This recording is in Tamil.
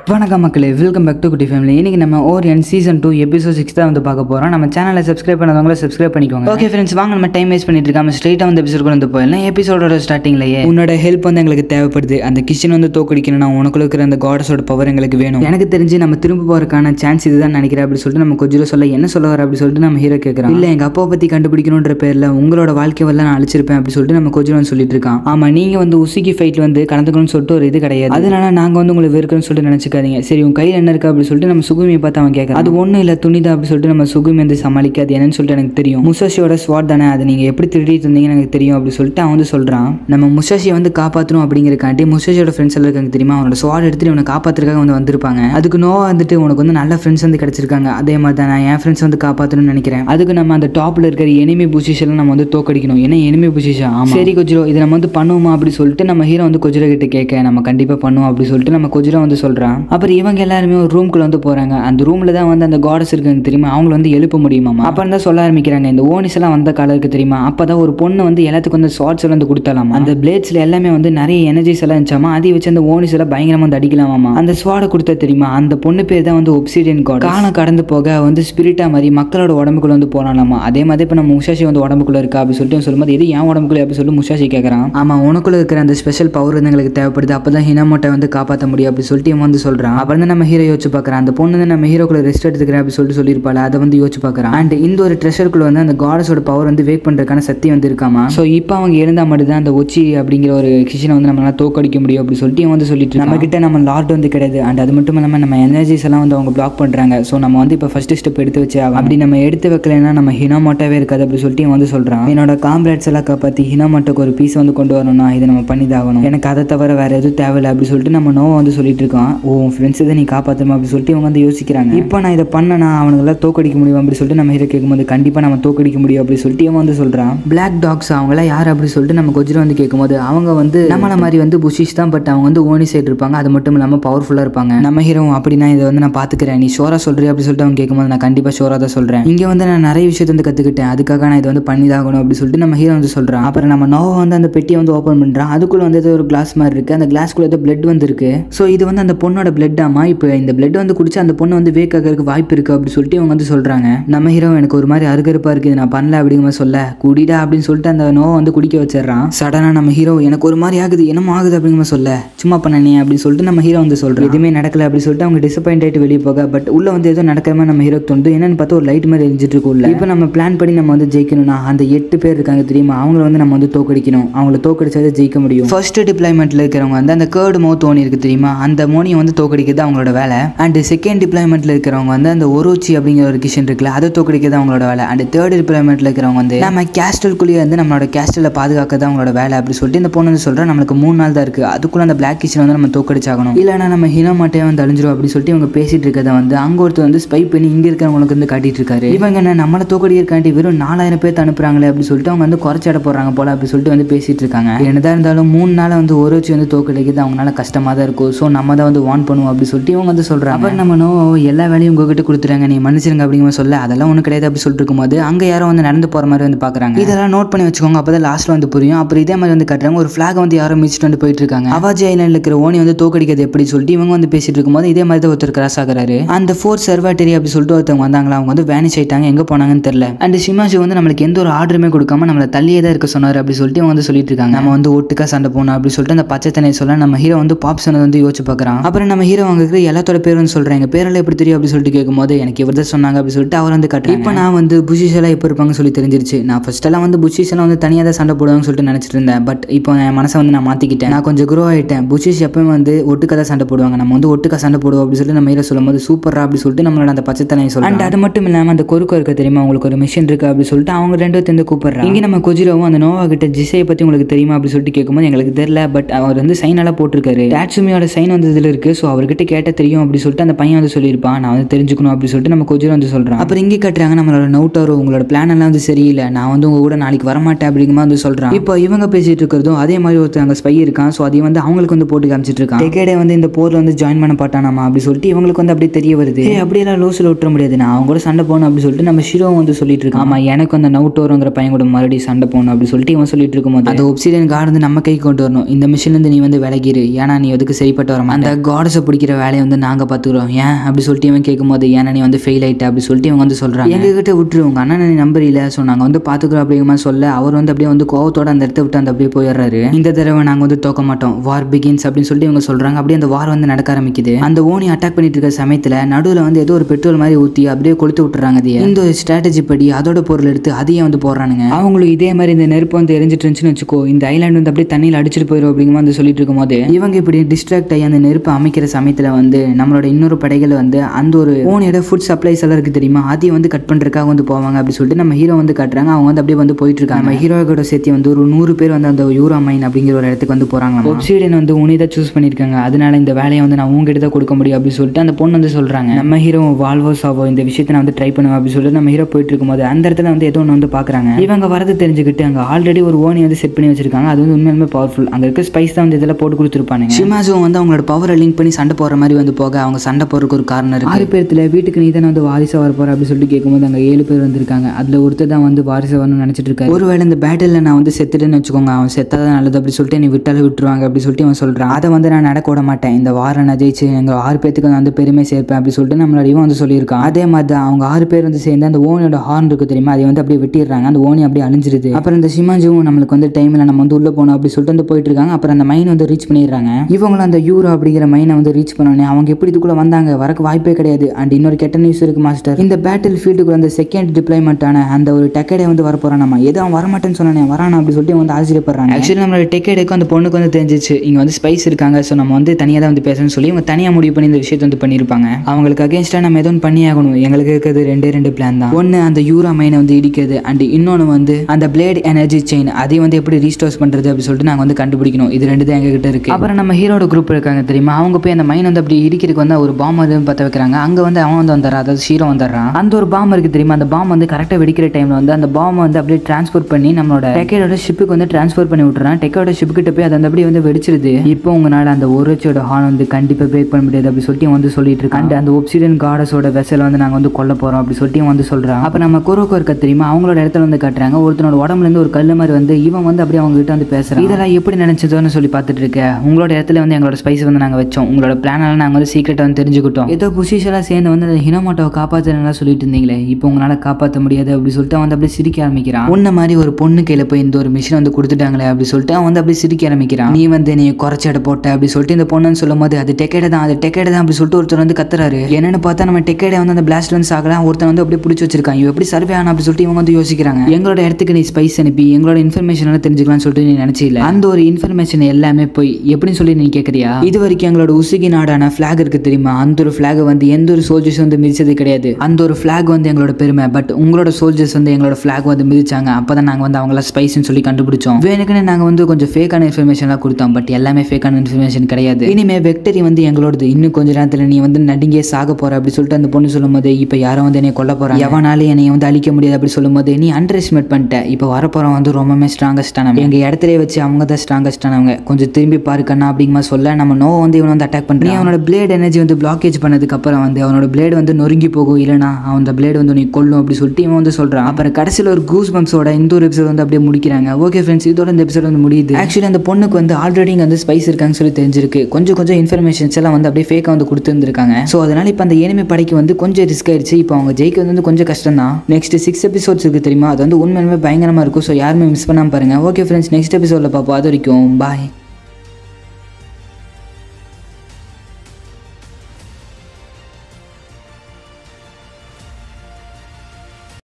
வணக்கம் மக்களே welcome back to Kutti family இன்னைக்கு நம்ம Orion season two episode six தான் வந்து பார்க்க போகிறோம் நம்ம சேனலை சப்ஸ்கிரைப் பண்ணாதவங்கள சப்ஸ்கிரைப் பண்ணிக்கோங்க ஓகே ஃப்ரெண்ட்ஸ் வாங்க நம்ம டைம் வேஸ்ட் பண்ணிட்டு இருக்காம ஸ்ட்ரைட்டாக வந்து எபிசோட் வந்து போயிடலாம் எபிசோடோட ஸ்டார்டிங்லேயே உன்னோட ஹெல்ப் வந்து எங்களுக்கு தேவைப்படுது அந்த கிச்சன் வந்து தோக்கடிக்கணும்னா உனக்குள்ள இருக்கிற அந்த காடஸோட பவர் எங்களுக்கு வேணும் எனக்கு தெரிஞ்சு நம்ம திரும்ப போகிறதுக்கான சான்ஸ் இதுதான் நினைக்கிறேன் அப்படி சொல்லிட்டு நம்ம கொஞ்சம் சொல்ல என்ன சொல்ல வர அப்படி சொல்லிட்டு நம்ம ஹீரோ கேட்குறோம் இல்லை எங்கள் அப்பாவை பற்றி கண்டுபிடிக்கணுன்ற பேரில் உங்களோட வாழ்க்கை வரல நான் அழிச்சிருப்பேன் அப்படி சொல்லிட்டு நம்ம கொஞ்சம் சொல்லிட்டு இருக்கான் ஆமாம் நீங்கள் வந்து உசுகி ஃபைட்டில் வந்து கலந்துக்கணும்னு சொல்லிட்டு ஒரு இது கிடையாது அதனால நாங்கள் வந்து உங்களை வெறுக்கணும்னு சொல்லிட்டு நினச்சிக்காதீங்க சரி உன் கையில் என்ன இருக்கு அப்படி சொல்லிட்டு நம்ம சுகுமியை பார்த்து அவன் கேட்கறான் அது ஒன்றும் இல்லை துணிதா அப்படி சொல்லிட்டு நம்ம சுகுமி வந்து சமாளிக்காது என்னன்னு சொல்லிட்டு எனக்கு தெரியும் முசாஷியோட ஸ்வாட் தானே அதை நீங்கள் எப்படி திருடிட்டு இருந்தீங்கன்னு எனக்கு தெரியும் அப்படி சொல்லிட்டு அவன் வந்து சொல்கிறான் நம்ம முசாஷியை வந்து காப்பாற்றணும் அப்படிங்கிறக்காண்டி முசாஷியோட ஃப்ரெண்ட்ஸ் எல்லாம் இருக்காங்க தெரியுமா அவனோட ஸ்வாட் எடுத்துட்டு இவனை காப்பாற்றுறதுக்காக வந்து வந்திருப்பாங்க அதுக்கு நோவா வந்துட்டு உனக்கு வந்து நல்ல ஃப்ரெண்ட்ஸ் வந்து கிடைச்சிருக்காங்க அதே மாதிரி தான் நான் என் ஃப்ரெண்ட்ஸ் வந்து காப்பாற்றணும்னு நினைக்கிறேன் அதுக்கு நம்ம அந்த டாப்பில் இருக்கிற எனிமி பொசிஷன் நம்ம வந்து தோக்கடிக்கணும் ஏன்னா எனிமி பொசிஷன் ஆமாம் சரி கொஜ்ரோ இதை நம்ம வந்து பண்ணுவோமா அப்படி சொல்லிட்டு நம்ம ஹீரோ வந்து கொஜ்ரோ கிட்ட கேட்க நம்ம கண்டிப்பாக பண்ணுவோம் அப்படி சொல்லிட்டு நம்ம கொஜ்ரோ வந்து சொல்கிறான் அப்புறம் இவங்க எல்லாருமே ஒரு ரூம்குள்ள வந்து போகிறாங்க அந்த ரூமில் தான் வந்து அந்த காடஸ் இருக்குங்க தெரியுமா அவங்கள வந்து எழுப்ப முடியுமாமா அப்புறம் தான் சொல்ல ஆரம்பிக்கிறாங்க இந்த ஓனிஸ் எல்லாம் வந்த காலம் இருக்கு தெரியுமா அப்போ தான் ஒரு பொண்ணு வந்து எல்லாத்துக்கும் வந்து ஷார்ட்ஸ் எல்லாம் வந்து கொடுத்தலாமா அந்த பிளேட்ஸில் எல்லாமே வந்து நிறைய எனர்ஜிஸ் எல்லாம் இருந்துச்சாமா அதை வச்சு அந்த ஓனிஸ் எல்லாம் பயங்கரமாக வந்து அடிக்கலாமாமா அந்த ஸ்வாடை கொடுத்தா தெரியுமா அந்த பொண்ணு பேர் தான் வந்து ஒப்சிடியன் காட் காலம் கடந்து போக வந்து ஸ்பிரிட்டா மாதிரி மக்களோட உடம்புக்குள்ள வந்து போனாலாமா அதே மாதிரி இப்போ நம்ம முஷாஷி வந்து உடம்புக்குள்ள இருக்கா அப்படி சொல்லிட்டு சொல்லும்போது இது ஏன் உடம்புக்குள்ள அப்படி சொல்லிட்டு முஷாஷி கேட்குறான் ஆமா உனக்குள்ள இருக்கிற அந்த ஸ்பெஷல் பவர் வந்து எங்களுக்கு தேவைப்படுது அப்போ தான் ஹினாமோட்டை வந்து காப்பாற்ற முடியும் அப்படி சொல்லிட்டு இவன் வந்து சொல்கிறான் அப்புறம் தான் நம்ம ஹீரோ யோசிச்சு பார்க்குறான் அந்த பொண்ணு வந்து நம்ம ஹீரோக்குள்ள ரெஸ்ட் எடுத்துக்கிறேன் அப்படி சொல்லிட்டு சொல்லியிருப்பாள் அதை வந்து யோசிச்சு பார்க்குறான் அண்ட் இந்த ஒரு ட்ரெஷருக்குள்ள வந்து அந்த காடஸோட பவர் வந்து வேக் பண்ணுறதுக்கான சக்தி வந்து இருக்காமா ஸோ இப்போ அவங்க இருந்தால் மட்டும்தான் அந்த ஒச்சி அப்படிங்கிற ஒரு கிஷனை வந்து நம்மளால தோக்கடிக்க முடியும் அப்படி சொல்லிட்டு இவன் வந்து சொல்லிட்டு நம்ம கிட்ட நம்ம லார்ட் வந்து கிடையாது அண்ட் அது மட்டும் இல்லாமல் நம்ம எனர்ஜிஸ் எல்லாம் வந்து அவங்க பிளாக் பண்ணுறாங்க ஸோ நம்ம வந்து இப்போ ஃபர்ஸ்ட் ஸ்டெப் எடுத்து வச்சு ஆகணும். அப்படி நம்ம எடுத்து வைக்கலைன்னா நம்ம ஹினாமோட்டாவே இருக்காது அப்படி சொல்லிட்டு இவன் வந்து சொல்கிறான் என்னோட காம்ரேட்ஸ் எல்லாம் காப்பாற்றி ஹினாமோட்டோக்கு ஒரு பீஸ் வந்து கொண்டு வரணும்னா இதை நம்ம பண்ணி தான் ஆகணும் எனக்கு அதை தவிர வேற எதுவும் தேவையில்லை அப்படி சொல்லிட்டு நம்ம நோவை வந்து சொல்லிட்டு இருக்கோம் ஓ உன் ஃப்ரெண்ட்ஸ் இதை நீ காப்பாற்றணும் அப்படி சொல்லிட்டு இவங்க வந்து யோசிக்கிறாங்க இப்போ நான் இதை பண்ணனா அவனுங்களாம் தோக்கடிக்க முடியும் அப்படி சொல்லிட்டு நம்ம ஹீரோ கேட்கும்போது கண்டிப்பாக நம்ம தோக்கடிக்க முடியும் அப்படி சொல்லிட்டு இவன் வந்து சொல்கிறான் பிளாக் டாக்ஸ் அவங்களாம் யார் அப்படி சொல்லிட்டு நம்ம கொஜ்ரோ வந்து கேட்கும்போது அவங்க வந்து நம்மள மாதிரி வந்து புஷிஷ் தான் பட் அவங்க வந்து ஓனி சைடு இருப்பாங்க அது மட்டும் இல்லாமல் பவர்ஃபுல்லாக இருப்பாங்க நம்ம ஹீரோ அப்படின்னா இதை வந்து நான் பார்த்துக்கிறேன் நீ ஷோரா சொல்கிறீ அப்படி சொல்லிட்டு அவன் கேட்கும்போது நான் கண்டிப்பாக ஷோரா தான் சொல்கிறேன் இங்கே வந்து நான் நிறைய விஷயத்தை வந்து கற்றுக்கிட்டேன் அதுக்காக நான் இதை வந்து பண்ணி தான் ஆகணும் அப்படி சொல்லிட்டு நம்ம ஹீரோ வந்து சொல்கிறான் அப்புறம் நம்ம நோவா வந்து அந்த பெட்டியை வந்து ஓப்பன் பண்ணுறான் அதுக்குள்ளே வந்து ஏதோ ஒரு கிளாஸ் மாதிரி இருக்குது அந்த கிளாஸ்க்குள்ளே ஏதோ பிளட் வந்து இருக்கு ஸோ இது வந்து அந்த பொண்ணோட பிளட் ஆமா இப்போ இந்த பிளட் வந்து குடிச்சு அந்த பொண்ணு வந்து வேக் ஆகிறதுக்கு வாய்ப்பு இருக்கு அப்படி சொல்லிட்டு இவங்க வந்து சொல்றாங்க நம்ம ஹீரோ எனக்கு ஒரு மாதிரி அருகருப்பா இருக்கு இது நான் பண்ணல அப்படிங்கிற மாதிரி சொல்ல குடிடா அப்படின்னு சொல்லிட்டு அந்த நோவை வந்து குடிக்க வச்சிடறான் சடனா நம்ம ஹீரோ எனக்கு ஒரு மாதிரி ஆகுது என்னமோ ஆகுது அப்படிங்கிற மாதிரி சொல்ல சும்மா பண்ணனே அப்படின்னு சொல்லிட்டு நம்ம ஹீரோ வந்து சொல்றோம் எதுவுமே நடக்கல அப்படி சொல்லிட்டு அவங்க டிசப்பாயிண்ட் ஆயிட்டு வெளியே போக பட் உள்ள வந்து ஏதோ நடக்கிற மாதிரி நம்ம ஹீரோ தோணுது என்னன்னு பார்த்தா ஒரு லைட் மாதிரி எரிஞ்சிட்டு இருக்கு உள்ள இப்போ நம்ம பிளான் பண்ணி நம்ம வந்து ஜெயிக்கணும்னா அந்த எட்டு பேர் இருக்காங்க தெரியுமா அவங்கள வந்து நம்ம வந்து தோக்கடிக்கணும் அவங்கள தோக்கடிச்சாதான் ஜெயிக்க முடியும் ஃபர்ஸ்ட் டிப்ளாய்மெண்ட்ல இருக்கிறவங்க வந்து அந்த கேர்டு மவுத் ஓனி இருக்கு தெரியுமா அந்த மோனியை வந்து தோக்கடிக்கிறது அவங்களோட வேலை அண்ட் செகண்ட் டிப்ளாய்மெண்ட்ல இருக்கிறவங்க வந்து அந்த ஒரோச்சி அப்படிங்கிற ஒரு கிஷன் இருக்குல்ல அதை தோக்கடிக்கிறது அவங்களோட வேலை அண்ட் தேர்ட் டிப்ளாய்மெண்ட்ல இருக்கிறவங்க வந்து நம்ம கேஸ்டல்குள்ளேயே வந்து நம்மளோட கேஸ்டலை பாதுகாக்கிறது அவங்களோட வேலை அப்படி சொல்லிட்டு இந்த பொண்ணு வந்து சொல்றா நம்மளுக்கு மூணு நாள் தான் இருக்கு அதுக்குள்ள அந்த பிளாக் கிச்சனை வந்து நம்ம தோக்கடிச்சாகணும் இல்லைனா நம்ம ஹினோ மாட்டே வந்து அழிஞ்சிரும் அப்படி சொல்லிட்டு இவங்க பேசிட்டு இருக்கதை வந்து அங்க ஒருத்தர் வந்து ஸ்பை பண்ணி இங்க இருக்கிறவங்களுக்கு வந்து காட்டிட்டு இருக்காரு இவங்க என்ன நம்மளை தோக்கடிக்கிறக்காண்டி வெறும் நாலாயிரம் பேர் அனுப்புறாங்களே அப்படி சொல்லிட்டு அவங்க வந்து குறைச்சி எடை போடுறாங்க போல அப்படி சொல்லிட்டு வந்து பேசிட்டு இருக்காங்க என்னதான் இருந்தாலும் மூணு நாள் வந்து ஒரு வச்சு வந்து தோக்கடிக்கிறது அவங்களால கஷ்டமா தான் இருக்கும் ஸோ நம்ம தான் வந்து வான் பண்ணுவோம் அப்படி சொல்லிட்டு இவங்க வந்து சொல்றாங்க அப்புறம் நம்ம நோ எல்லா வேலையும் உங்ககிட்ட கொடுத்துறாங்க நீ மன்னிச்சிருங்க அப்படிங்கிற சொல்ல அதெல்லாம் ஒன்றும் கிடையாது அப்படி சொல்லிட்டு இருக்கும்போது அங்க யாரோ வந்து நடந்து போற மாதிரி வந்து பாக்குறாங்க இதெல்லாம் நோட் பண்ணி வச்சுக்கோங்க அப்பதான் லாஸ்ட்ல வந்து புரியும் அப்புறம் இதே மாதிரி வந்து கட்டுறாங்க ஒரு ஃபிளாக் வந்து யாரோ மிச்சிட்டு வந்து போயிட்டு இருக்காங்க அவாஜி ஐலாண்ட்ல இருக்கிற ஓனி வந்து தோக்கடிக்கிறது எப்படி சொல்லிட்டு இவங்க வந்து பேசிட்டு இருக்கும்போது இதே மாதிரி தான் ஒருத்தர் கிராஸ் ஆகுறாரு அந்த ஃபோர் சர்வாட்டரி அப்படி சொல்லிட்டு ஒருத்தவங்க வந்தாங்களா அவங்க வந்து வேனிஷ் ஆயிட்டாங்க எங்க போனாங்கன்னு தெரியல அண்ட் சிமாஜி வந்து நம்மளுக்கு எந்த ஒரு ஆர்டருமே கொடுக்காம நம்மள தள்ளியே தான் இருக்க சொன்னார் அப்படி சொல்லிட்டு இவங்க வந்து சொல்லிட்டு இருக்காங்க நம்ம வந்து ஒட்டுக்கா சண்டை போகணும் அப்படி சொல்லிட்டு அந்த பச்சை தண்ணியை சொல்ல நம்ம ஹீரோ வந்து பாப் சொன்னது வந்து யோசிச்சு பார்க்குறான் அப்புறம் நம்ம ஹீரோ அவங்க இருக்கிற எல்லாத்தோட பேர் வந்து சொல்றாங்க பேரெல்லாம் எப்படி தெரியும் அப்படி சொல்லிட்டு கேட்கும்போது எனக்கு இவர் தான் சொன்னாங்க அப்படி சொல்லிட்டு அவர் வந்து கட்டுறாங்க இப்போ நான் வந்து புஷிஸ் எல்லாம் எப்போ இருப்பாங்கன்னு சொல்லி தெரிஞ்சிருச்சு நான் ஃபர்ஸ்ட் எல்லாம் வந்து புஷிஸ் எல்லாம் வந்து தனியாக தான் சண்டை போடுவாங்கன்னு சொல்லிட்டு நினைச்சிட்டு இருந்தேன் பட் இப்போ என் மனசை வந்து நான் மாத்திக்கிட்டேன் நான் கொஞ்சம் குரோ ஆயிட்டேன் புஷிஸ் எப்பவுமே வந்து ஒட்டுக்கா தான் சண்டை போடுவாங்க நம்ம வந்து ஒட்டுக்கா சண்டை போடுவோம் அப்படி சொல்லிட்டு நம்ம ஹீரோ சொல்லும்போது சூப்பரா அப்படி சொல்லிட்டு நம்மளோட அந்த பச்சை தண்ணியை சொல்லுவாங்க அண்ட் அது மட்டும் இல்லாமல் அந்த கொறுக்கு இருக்க தெரியுமா உங்களுக்கு ஒரு மிஷின் இருக்கு அப்படி சொல்லிட்டு அவங்க ரெண்டு பேர்த்து கூப்பிடுறாங்க இங்கே நம்ம கொஜிரோவும் அந்த நோவா கிட்ட ஜிசையை பற்றி உங்களுக்கு தெரியுமா அப்படி சொல்லிட்டு கேட்கும்போது எங்களுக்கு தெரியல பட் அவர் வந்து சைன் எல்லாம் போட்டிருக்காரு டாட்சுமியோட சைன் வந்து இதில் இருக்கு ஸோ அவர்கிட்ட கேட்ட தெரியும் அப்படி சொல்லிட்டு அந்த பையன் வந்து சொல்லியிருப்பான் நான் வந்து தெரிஞ்சுக்கணும் அப்படி சொல்லிட்டு நம்ம கொஜிரோ வந்து சொல்கிறான் அப்புறம் இங்கே கட்டுறாங்க நம்மளோட நவுட்டாரோ உங்களோட பிளான் எல்லாம் வந்து சரியில்லை நான் வந்து உங்க கூட நாளைக்கு வரமாட்டேன் அப்படிங்கிற மாதிரி வந்து சொல்கிறான் இப்போ இவங்க பேசிட்டு இருக்கிறதும் அதே மாதிரி ஒருத்தர் அங்கே ஸ்பை இருக்கான் ஸோ அதையும் வந்து அவங்களுக்கு வந்து போட்டு காமிச்சிட்டு இருக்கான் டெகேடே வந்து இந்த போரில் வந்து ஜாயின் பண்ண பாட்டானாமா அப்படி சொல்லிட்டு இவங்களுக்கு வந்து அப்படியே தெரிய வருது "ஏய், அப்படியெல்லாம் லூசில் விட்டுற முடியாது நான் அவங்க கூட சண்டை போகணும் அப்படி சொல்லிட்டு நம்ம ஷிரோ வந்து சொல்லிட்டு இருக்கான் ஆமா எனக்கு அந்த நவுட்டோருங்கிற பையன் கூட மறுபடியும் சண்டை போகணும் அப்படி சொல்லிட்டு இவன் சொல்லிட்டு இருக்கும்போது அந்த ஒப்சிடியன் கார்டு வந்து நம்ம கை கொண்டு வரணும் இந்த மிஷின்ல இருந்து நீ வந்து விலகிரு ஏன்னா நீ எதுக்கு சரிப்பட்டு வர அந்த காடஸை பாஸை பிடிக்கிற வேலையை வந்து நாங்கள் பார்த்துக்குறோம் ஏன் அப்படி சொல்லிட்டு இவன் கேட்கும்போது ஏன்னா நீ வந்து ஃபெயில் ஆயிட்ட அப்படி சொல்லிட்டு இவங்க வந்து சொல்கிறாங்க எங்ககிட்ட விட்டுரு உங்க அண்ணன் நீ நம்பரில ஸோ நாங்கள் வந்து பார்த்துக்குறோம் அப்படிங்கிற மாதிரி சொல்ல அவர் வந்து அப்படியே வந்து கோவத்தோட அந்த இடத்த விட்டு அந்த அப்படியே போயிடுறாரு இந்த தடவை நாங்கள் வந்து தோக்க மாட்டோம் வார் பிகின்ஸ் அப்படின்னு சொல்லிட்டு இவங்க சொல்கிறாங்க அப்படியே அந்த வார் வந்து நடக்க ஆரம்பிக்குது அந்த ஓனி அட்டாக் பண்ணிட்டு இருக்க சமயத்தில் நடுவில் வந்து ஏதோ ஒரு பெட்ரோல் மாதிரி ஊற்றி அப்படியே கொளுத்து விட்டுறாங்க அதையே இந்த ஒரு ஸ்ட்ராட்டஜி படி அதோட பொருள் எடுத்து அதையே வந்து போடுறானுங்க அவங்களுக்கு இதே மாதிரி இந்த நெருப்பு வந்து எரிஞ்சிட்டு இருந்துச்சுன்னு வச்சுக்கோ இந்த ஐலாண்ட் வந்து அப்படியே தண்ணியில் அடிச்சிட்டு போயிடும் அப்படிங்கிற மாதிரி வந்து சொல்லிட்டு இருக்கும்போது இவங்க இப்படி டிஸ்ட்ராக்ட் ஆகி அந்த நெருப்பு அமைக்கிற சமயத்தில் வந்து நம்மளோட இன்னொரு படைகள் வந்து அந்த ஒரு ஓனியோட ஃபுட் சப்ளைஸ் எல்லாம் இருக்கு தெரியுமா அதையும் வந்து கட் பண்ணுறதுக்காக வந்து போவாங்க அப்படி சொல்லிட்டு நம்ம ஹீரோ வந்து கட்டுறாங்க அவங்க வந்து அப்படியே வந்து போயிட்டு இருக்காங்க நம்ம ஹீரோவோட சேர்த்து வந்து ஒரு நூறு பேர் வந்து அந்த யூரா மைன் அப்படிங்கிற ஒரு இடத்துக்கு வந்து போறாங்க ஒப்சீடன் வந்து உனி தான் சூஸ் பண்ணியிருக்காங்க அதனால இந்த வேலையை வந்து நான் உங்ககிட்ட தான் கொடுக்க முடியும் அப்படின்னு சொல்லிட்டு அந்த பொண்ணு வந்து சொல்றாங்க நம்ம ஹீரோ வால்வோ சாவோ இந்த விஷயத்தை நான் வந்து ட்ரை பண்ணுவேன் அப்படின்னு சொல்லிட்டு நம்ம ஹீரோ போயிட்டு இருக்கும்போது அந்த இடத்துல வந்து ஏதோ ஒன்று வந்து பார்க்குறாங்க இவங்க வரது தெரிஞ்சுக்கிட்டு அங்கே ஆல்ரெடி ஒரு ஓனி வந்து செட் பண்ணி வச்சிருக்காங்க அது வந்து உண்மையுமே பவர்ஃபுல் அங்கே இருக்க ஸ்பைஸ் தான் வந்து இதில் போட்டு கொடுத்துருப்பாங்க ஷிமாசோ வந்து அவங்களோட பவரை லிங்க் பண்ணி சண்டை போடுற மாதிரி வந்து போக அவங்க சண்டை போடுறதுக்கு ஒரு காரணம் இருக்கு ஆறு பேர்த்துல வீட்டுக்கு நீ தானே வந்து வாரிசா வர போற அப்படின்னு சொல்லிட்டு கேட்கும்போது அங்கே ஏழு பேர் வந்திருக்காங்க அதில் ஒருத்தர் தான் வந்து வாரிசா வரணும்னு நினச்சிட்டு இருக்காரு ஒருவேளை இந்த பேட்டில் நான் வந்து செத்துட்டேன்னு வச்சுக்கோங்க அவன் செத்தாதான் நல்லது அப்படி சொல்லிட்டு நீ விட்டாலும் விட்டுருவாங்க அப்படி சொல்லிட்டு அவன் சொல்றான் அதை வந்து நான் நடக்க விட மாட்டேன் இந்த வாரம் நான் ஜெயிச்சு எங்க ஆறு பேத்துக்கு நான் வந்து பெருமை சேர்ப்பேன் அப்படி சொல்லிட்டு நம்மளோட இவன் வந்து சொல்லியிருக்கான் அதே மாதிரி தான் அவங்க ஆறு பேர் வந்து சேர்ந்து அந்த ஓனியோட ஹார்ன் இருக்கு தெரியுமா அதை வந்து அப்படியே வெட்டிடுறாங்க அந்த ஓனி அப்படியே அழிஞ்சிருது அப்புறம் இந்த சிமாஜுவும் நம்மளுக்கு வந்து டைம்ல நம்ம வந்து உள்ள போகணும் அப்படி சொல்லிட்டு வந்து போயிட்டு இருக்காங்க அப்புறம் அந்த மைன் வந்து ரீச் பண்ணிடுறாங்க இவங்களும் அந்த யூரோ அப்படிங்கிற மைனை வந்து ரீச் பண்ணோன்னே அவங்க எப்படி இதுக்குள்ள வந்தாங்க வரக்கு வாய்ப்பே கிடையாது அண்ட் இன்னொரு கெட்ட நியூஸ் இருக்கு மாஸ்டர் இந்த பேட்டில் ஃபீல்டுக்கு வந்து செகண்ட் டிப்ளாய்மெண்ட் ஆன அந்த ஒரு டெக்கடே வந்து வரப்போறான் நம்ம எதுவும் அவன் வரமாட்டேன்னு சொன்னானே வரானா அப்படி சொல்லிட்டு இவங்க வந்து ஆச்சரியப்படுறாங்க ஆக்சுவலி நம்மளோட டெக்கேடுக்கு அந்த பொண்ணுக்கு வந்து தெரிஞ்சிச்சு இங்க வந்து ஸ்பைஸ் இருக்காங்க ஸோ நம்ம வந்து தனியாக தான் வந்து பேசணும்னு சொல்லி இவங்க தனியாக முடிவு பண்ணி இந்த விஷயத்தை வந்து பண்ணியிருப்பாங்க அவங்களுக்கு அகேன்ஸ்டாக நம்ம எதுவும் பண்ணி ஆகணும் எங்களுக்கு இருக்கிறது ரெண்டே ரெண்டு பிளான் தான் ஒன்று அந்த யூரா மைனை வந்து இடிக்கிறது அண்ட் இன்னொன்று வந்து அந்த பிளேட் எனர்ஜி செயின் அதை வந்து எப்படி ரீஸ்டோர்ஸ் பண்ணுறது அப்படி சொல்லிட்டு நாங்கள் வந்து கண்டுபிடிக்கணும் இது ரெண்டு தான் எங்ககிட்ட இருக்கு அப்புறம் நம்ம ஹீரோட குரூப் இருக்காங்க தெரியுமா அவங்க போய் அந்த மைன் வந்து அப்படி இடிக்கிறதுக்கு வந்து ஒரு பாம் வந்து பற்ற வைக்கிறாங்க அங்கே வந்து அவன் வந்து வந்துடுறான் அதாவது ஹீரோ வந்துடுறான் அந்த ஒரு பாம் இருக்கு தெரியுமா அந்த பாம் வந்து கரெக்டாக வெடிக்கிற டைம்ல வந்து அந்த பாம் வந்து அப்படியே டிரான்ஸ்போர்ட் பண்ணி நம்மளோட டெக்கேடோட ஷிப்புக்கு வந்து டிரான்ஸ்ஃபர் பண்ணி விட்டுறான் டெக்கோட ஷிப் கிட்ட போய் அது வந்து அப்படியே வந்து வெடிச்சிருது இப்போ உங்களால அந்த ஒரு வச்சோட ஹார்ன் வந்து கண்டிப்பாக பிரேக் பண்ண முடியாது அப்படி சொல்லிட்டு இவன் வந்து சொல்லிட்டு இருக்கான் And அந்த ஒப்சிடன் காடஸோட வெசல் வந்து நாங்கள் வந்து கொல்ல போறோம் அப்படி சொல்லிட்டு இவன் வந்து சொல்றான் அப்போ நம்ம குரோக்கோ இருக்க தெரியுமா அவங்களோட இடத்துல வந்து காட்டுறாங்க ஒருத்தனோட உடம்புல இருந்து ஒரு கல்லு மாதிரி வந்து இவன் வந்து அப்படியே அவங்க கிட்ட வந்து பேசுறான் இதெல்லாம் எப்படி நினைச்சதோன்னு சொல்லி பார்த்துட்டு இருக்க உங்களோட இடத்துல வந்து எங்களோட ஸ்பைஸ் வந்து நாங்கள் வச்சோம் உங்களோட பிளானால நாங்கள் வந்து சீக்கிரட்டை வந்து தெரிஞ்சுக்கிட்டோம் ஏதோ புஷிஷெல்லாம் சேர்ந்து வந்து அந்த ஹினோமோட்டோவை காப்பாற்றுறேன் சொல்லிட்டு இருந்தீங்களே இப்போ உங்களால காப்பாற்ற முடியாது அப்படி சொல்லிட்டு அவன் வந்து அப்படியே சிரிக்க ஆரம்பிக்கிறான் உன்ன மாதிரி ஒரு பொண்ணு கையில போய் இந்த ஒரு மிஷின் வந்து கொடுத்துட்டாங்களே அப்படி சொல்லிட்டு அவன் வந்து அப்படியே சிரிக்க ஆரம்பிக்கிறான் நீ வந்து நீ குறைச்ச எடை போட்ட அப்படி சொல்லிட்டு இந்த பொண்ணுன்னு சொல்லும் போது அது டெக்கேட தான் அது டெக்கேட தான் அப்படி சொல்லிட்டு ஒருத்தர் வந்து கத்துறாரு என்னன்னு பார்த்தா நம்ம டெக்கேட வந்து அந்த பிளாஸ்ட் வந்து சாகலாம் ஒருத்தன் வந்து அப்படியே பிடிச்சி வச்சிருக்கான் இவன் எப்படி சர்வே ஆனா அப்படி சொல்லிட்டு இவங்க வந்து யோசிக்கிறாங்க எங்களோட இடத்துக்கு நீ ஸ்பைஸ் அனுப்பி எங்களோட இன்ஃபர்மேஷன் எல்லாம் தெரிஞ்சுக்கலாம்னு சொல்லிட்டு நீ நினைச்சில அந்த ஒரு இன்ஃபர்மேஷன் எல்லாமே போய் எப்படின்னு சொல்லி நீ கேட்கறியா இது வரைக்கும் எங்களோட உசுகி நாடான ஃபிளாக் இருக்கு தெரியுமா அந்த ஒரு ஃபிளாக் வந்து எந்த ஒரு சோல்ஜர்ஸ் வந்து மிதிச்சது கிடையாது அந்த ஒரு ஃபிளாக் வந்து எங்களோட பெருமை பட் உங்களோட சோல்ஜர்ஸ் வந்து எங்களோட ஃபிளாக் வந்து மிதிச்சாங்க அப்பதான் நாங்க வந்து அவங்கள ஸ்பைஸ்னு சொல்லி கண்டுபிடிச்சோம் வேணுக்குன்னு நாங்க வந்து கொஞ்சம் ஃபேக்கான இன்ஃபர்மேஷன்லாம் கொடுத்தோம் பட் எல்லாமே ஃபேக்கான இன்ஃபர்மேஷன் கிடையாது இனிமே வெக்டரி வந்து எங்களோடது இன்னும் கொஞ்ச நேரத்துல நீ வந்து நடுங்கே சாக போற அப்படி சொல்லிட்டு அந்த பொண்ணு சொல்லும் போது இப்போ யாரும் வந்து என்னை கொல்ல போறாங்க எவனாலும் என்னை வந்து அழிக்க முடியாது அப்படி சொல்லும் போது நீ அண்டர் எஸ்டிமேட் பண்ணிட்ட இப்போ வரப்போறவன் வந்து ரொம்பவே ஸ்ட்ராங்கஸ்டானவங்க எங்க இடத்துல வச்சு அவங்க தான் ஸ்ட்ராங்கஸ்டானவங்க கொஞ்சம் திரும்பி பாரு கண்ணா அப்படிங்கிற சொல்ல நம்ம நோ வந்து இவனை வந்து அட்டாக் பண்றேன் அவனோட பிளேட் எனர்ஜி வந்து பிளாக்கேஜ் பண்ணதுக்கு அப்புறம் வந்து அவனோட பிளேடு வந்து நொறுங்கி போகும் இல்லைனா அவன் அந்த பிளேடு வந்து நீ கொல்லும் அப்படி சொல்லிட்டு இவன் வந்து சொல்றான் அப்புறம் கடைசியில் ஒரு கூஸ் பம்ப்ஸோட இந்த ஒரு எபிசோட் வந்து அப்படியே முடிக்கிறாங்க ஓகே ஃப்ரெண்ட்ஸ் இதோட இந்த எபிசோட் வந்து முடியுது ஆக்சுவலி அந்த பொண்ணுக்கு வந்து ஆல்ரெடி இங்கே வந்து ஸ்பைஸ் இருக்காங்கன்னு சொல்லி தெரிஞ்சிருக்கு கொஞ்சம் கொஞ்சம் இன்ஃபர்மேஷன்ஸ் எல்லாம் வந்து அப்படியே ஃபேக்காக வந்து கொடுத்துருந்துருக்காங்க ஸோ அதனால இப்போ அந்த எனிமே படைக்கு வந்து கொஞ்சம் ரிஸ்க் ஆயிடுச்சு இப்போ அவங்க ஜெயிக்க வந்து கொஞ்சம் கஷ்டம் தான் நெக்ஸ்ட் சிக்ஸ் எபிசோட்ஸ் இருக்கு தெரியுமா அது வந்து உண்மையுமே பயங்கரமாக இருக்கும் ஸோ யாருமே மிஸ் பண்ணாம பாருங்க ஓகே ஃப்ரெண்ட்ஸ் நெக்ஸ்ட் எபிசோடில் பார்ப்போம் அது வரைக்கும் பாய்